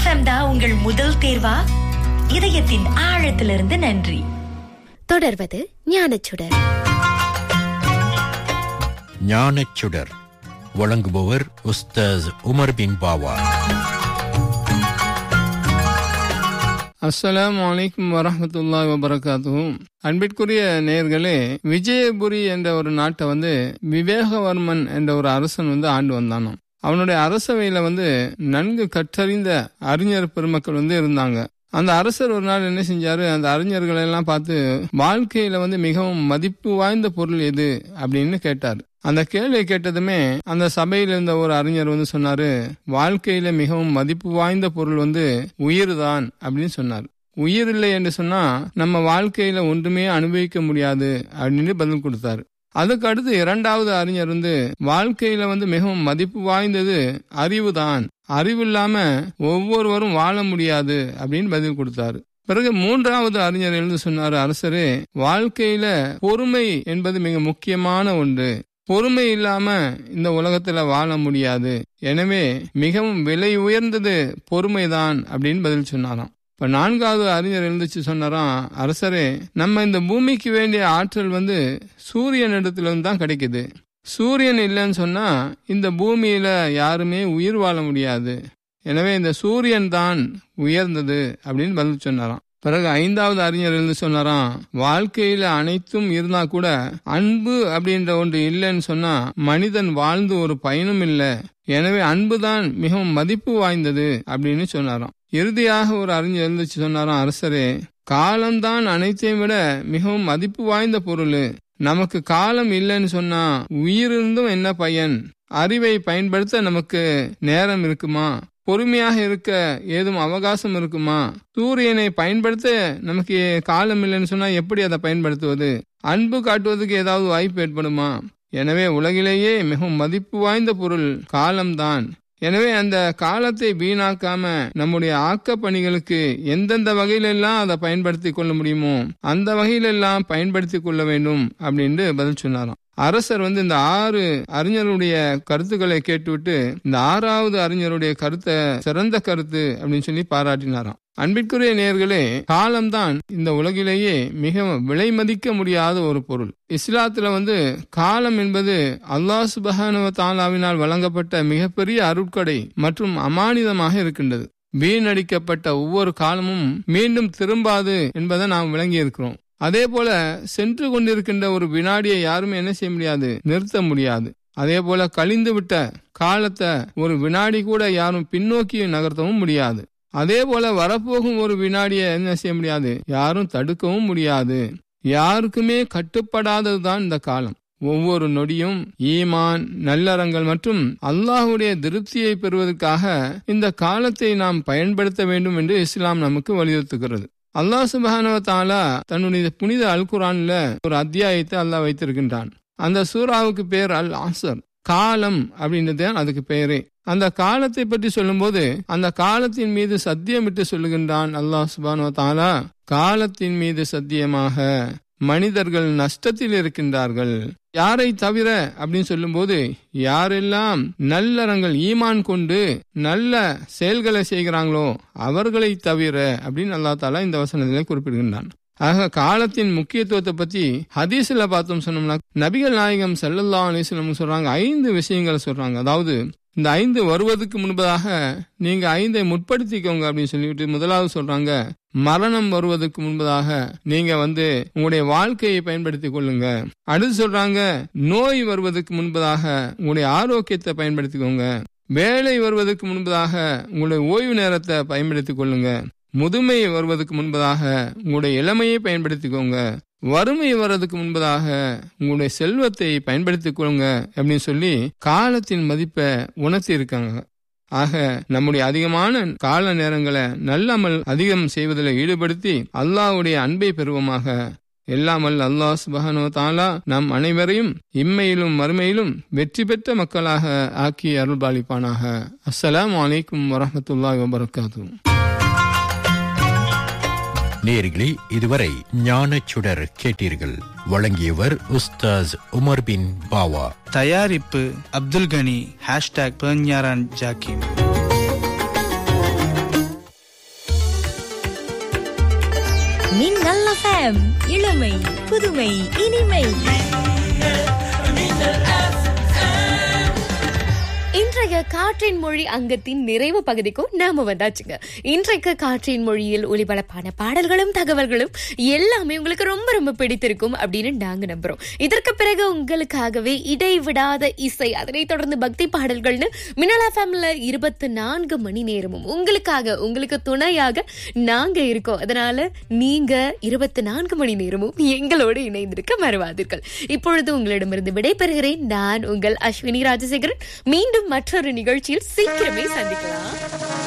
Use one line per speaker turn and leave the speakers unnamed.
FM தான் உங்கள் முதல் தேர்வா இதயத்தின் ஆழத்திலிருந்து நன்றி
தொடர்வது ஞானச்சுடர்
ஞானச்சுடர் வழங்குபவர் உஸ்தாஸ் உமர் பின் பாவா
அஸ்ஸலாமு அலைக்கும் வரஹ்மத்துல்லாஹி வபரகாத்துஹும் அன்பிற்குரிய நேயர்களே விஜயபுரி என்ற ஒரு நாட்டை வந்து விவேகவர்மன் என்ற ஒரு அரசன் வந்து ஆண்டு வந்தானாம் அவனுடைய அரசவையில வந்து நன்கு கற்றறிந்த அறிஞர் பெருமக்கள் வந்து இருந்தாங்க அந்த அரசர் ஒரு நாள் என்ன செஞ்சாரு அந்த அறிஞர்களை எல்லாம் பார்த்து வாழ்க்கையில வந்து மிகவும் மதிப்பு வாய்ந்த பொருள் எது அப்படின்னு கேட்டார் அந்த கேள்வியை கேட்டதுமே அந்த சபையில் இருந்த ஒரு அறிஞர் வந்து சொன்னாரு வாழ்க்கையில மிகவும் மதிப்பு வாய்ந்த பொருள் வந்து உயிர் தான் அப்படின்னு சொன்னார் உயிர் இல்லை என்று சொன்னா நம்ம வாழ்க்கையில ஒன்றுமே அனுபவிக்க முடியாது அப்படின்னு பதில் கொடுத்தாரு அதுக்கு அடுத்து இரண்டாவது அறிஞர் வந்து வாழ்க்கையில வந்து மிகவும் மதிப்பு வாய்ந்தது அறிவு தான் அறிவு இல்லாம ஒவ்வொருவரும் வாழ முடியாது அப்படின்னு பதில் கொடுத்தாரு பிறகு மூன்றாவது அறிஞர் எழுந்து சொன்னாரு அரசரே வாழ்க்கையில பொறுமை என்பது மிக முக்கியமான ஒன்று பொறுமை இல்லாம இந்த உலகத்துல வாழ முடியாது எனவே மிகவும் விலை உயர்ந்தது பொறுமைதான் அப்படின்னு பதில் சொன்னாராம் இப்ப நான்காவது அறிஞர் எழுந்துச்சு சொன்னாராம் அரசரே நம்ம இந்த பூமிக்கு வேண்டிய ஆற்றல் வந்து சூரியன் இடத்துல இருந்து தான் கிடைக்குது சூரியன் இல்லைன்னு சொன்னா இந்த பூமியில யாருமே உயிர் வாழ முடியாது எனவே இந்த சூரியன் தான் உயர்ந்தது அப்படின்னு பதில் சொன்னாராம் பிறகு ஐந்தாவது அறிஞர் இருந்து சொன்னாராம் வாழ்க்கையில அனைத்தும் இருந்தா கூட அன்பு அப்படின்ற ஒன்று இல்லைன்னு சொன்னா மனிதன் வாழ்ந்து ஒரு பயனும் இல்லை எனவே அன்புதான் மிகவும் மதிப்பு வாய்ந்தது அப்படின்னு சொன்னாராம் இறுதியாக ஒரு அறிஞர் இருந்துச்சு சொன்னாராம் அரசரே காலம்தான் அனைத்தையும் விட மிகவும் மதிப்பு வாய்ந்த பொருள் நமக்கு காலம் இல்லைன்னு சொன்னா உயிரிருந்தும் என்ன பயன் அறிவை பயன்படுத்த நமக்கு நேரம் இருக்குமா பொறுமையாக இருக்க ஏதும் அவகாசம் இருக்குமா சூரியனை பயன்படுத்த நமக்கு காலம் இல்லைன்னு சொன்னா எப்படி அதை பயன்படுத்துவது அன்பு காட்டுவதற்கு ஏதாவது வாய்ப்பு ஏற்படுமா எனவே உலகிலேயே மிகவும் மதிப்பு வாய்ந்த பொருள் காலம்தான் எனவே அந்த காலத்தை வீணாக்காம நம்முடைய ஆக்க பணிகளுக்கு எந்தெந்த வகையிலெல்லாம் அதை பயன்படுத்தி கொள்ள முடியுமோ அந்த வகையிலெல்லாம் பயன்படுத்தி கொள்ள வேண்டும் அப்படின்னு பதில் சொன்னாராம் அரசர் வந்து இந்த ஆறு அறிஞருடைய கருத்துக்களை கேட்டுவிட்டு இந்த ஆறாவது அறிஞருடைய கருத்தை சிறந்த கருத்து அப்படின்னு சொல்லி பாராட்டினாராம் அன்பிற்குரிய நேர்களே காலம்தான் இந்த உலகிலேயே மிக விலை மதிக்க முடியாத ஒரு பொருள் இஸ்லாத்துல வந்து காலம் என்பது அல்லாஹ் சுபஹானுவ தாலாவினால் வழங்கப்பட்ட மிகப்பெரிய அருட்கொடை மற்றும் அமானிதமாக இருக்கின்றது வீணடிக்கப்பட்ட ஒவ்வொரு காலமும் மீண்டும் திரும்பாது என்பதை நாம் விளங்கி இருக்கிறோம் அதே போல சென்று கொண்டிருக்கின்ற ஒரு வினாடியை யாருமே என்ன செய்ய முடியாது நிறுத்த முடியாது அதே போல கழிந்து விட்ட காலத்தை ஒரு வினாடி கூட யாரும் பின்னோக்கி நகர்த்தவும் முடியாது அதே போல வரப்போகும் ஒரு வினாடியை என்ன செய்ய முடியாது யாரும் தடுக்கவும் முடியாது யாருக்குமே கட்டுப்படாததுதான் இந்த காலம் ஒவ்வொரு நொடியும் ஈமான் நல்லறங்கள் மற்றும் அல்லாஹுடைய திருப்தியை பெறுவதற்காக இந்த காலத்தை நாம் பயன்படுத்த வேண்டும் என்று இஸ்லாம் நமக்கு வலியுறுத்துகிறது அல்லாஹ் சுபஹானவ தாலா தன்னுடைய புனித அல் குரான்ல ஒரு அத்தியாயத்தை அல்லாஹ் வைத்திருக்கின்றான் அந்த சூறாவுக்கு பேர் அல் ஆசர் காலம் அப்படின்றது அதுக்கு பெயரே அந்த காலத்தை பற்றி சொல்லும்போது அந்த காலத்தின் மீது சத்தியமிட்டு சொல்லுகின்றான் அல்லாஹ் சுபானோ தாலா காலத்தின் மீது சத்தியமாக மனிதர்கள் நஷ்டத்தில் இருக்கின்றார்கள் யாரை தவிர அப்படின்னு சொல்லும்போது யாரெல்லாம் நல்லறங்கள் ஈமான் கொண்டு நல்ல செயல்களை செய்கிறாங்களோ அவர்களை தவிர அப்படின்னு அல்லா தாலா இந்த வசனத்திலே குறிப்பிடுகின்றான் ஆக காலத்தின் முக்கியத்துவத்தை பத்தி ஹதீஸ்ல பார்த்தோம் சொன்னோம்னா நபிகள் நாயகம் செல்லல்லா அலிஸ்லம் சொல்றாங்க ஐந்து விஷயங்களை சொல்றாங்க அதாவது இந்த ஐந்து வருவதற்கு முன்பதாக நீங்க ஐந்தை முற்படுத்திக்கோங்க அப்படின்னு சொல்லிட்டு முதலாவது சொல்றாங்க மரணம் வருவதற்கு முன்பதாக நீங்க வந்து உங்களுடைய வாழ்க்கையை பயன்படுத்திக் கொள்ளுங்க அடுத்து சொல்றாங்க நோய் வருவதற்கு முன்பதாக உங்களுடைய ஆரோக்கியத்தை பயன்படுத்திக்கோங்க வேலை வருவதற்கு முன்பதாக உங்களுடைய ஓய்வு நேரத்தை பயன்படுத்திக் கொள்ளுங்க முதுமை வருவதற்கு முன்பதாக உங்களுடைய இளமையை பயன்படுத்திக்கோங்க வறுமை வர்றதுக்கு முன்பதாக உங்களுடைய செல்வத்தை பயன்படுத்திக் கொள்ளுங்க அப்படின்னு சொல்லி காலத்தின் மதிப்பை உணர்த்தி இருக்காங்க ஆக நம்முடைய அதிகமான கால நேரங்களை நல்லமல் அதிகம் செய்வதில் ஈடுபடுத்தி அல்லாஹ்வுடைய அன்பை பெறுவோமாக எல்லாமல் அல்லாஹ் சுபஹானோ தாலா நம் அனைவரையும் இம்மையிலும் மறுமையிலும் வெற்றி பெற்ற மக்களாக ஆக்கி அருள்பாலிப்பானாக அஸ்ஸலாமு அலைக்கும் வரஹமத்துல்லாஹி வபரகாத்து
நேர்களே இதுவரை ஞானச்சுடர் கேட்டீர்கள் வழங்கியவர் உஸ்தாஸ் உமர் பின் பாவா
தயாரிப்பு அப்துல் கனி ஹேஷ்டாக் பேஞ்ஞாரான் ஜாக்கிம்
மின்னல் எஃப்எம் இளமை புதுமை இனிமை
இன்றைய காற்றின் மொழி அங்கத்தின் நிறைவு பகுதிக்கும் நாம வந்தாச்சுங்க இன்றைக்கு காற்றின் மொழியில் ஒளிபரப்பான பாடல்களும் தகவல்களும் எல்லாமே உங்களுக்கு ரொம்ப ரொம்ப பிடித்திருக்கும் அப்படின்னு நாங்க நம்புறோம் இதற்கு பிறகு உங்களுக்காகவே இடைவிடாத இசை அதனை தொடர்ந்து பக்தி பாடல்கள்னு மினலா ஃபேமில இருபத்தி நான்கு மணி நேரமும் உங்களுக்காக உங்களுக்கு துணையாக நாங்க இருக்கோம் அதனால நீங்க இருபத்தி நான்கு மணி நேரமும் எங்களோடு இணைந்திருக்க மறவாதீர்கள் இப்பொழுது உங்களிடமிருந்து விடைபெறுகிறேன் நான் உங்கள் அஸ்வினி ராஜசேகரன் மீண்டும் மற்றொரு நிகழ்ச்சியில் சீக்கிரமே சந்திக்கலாம்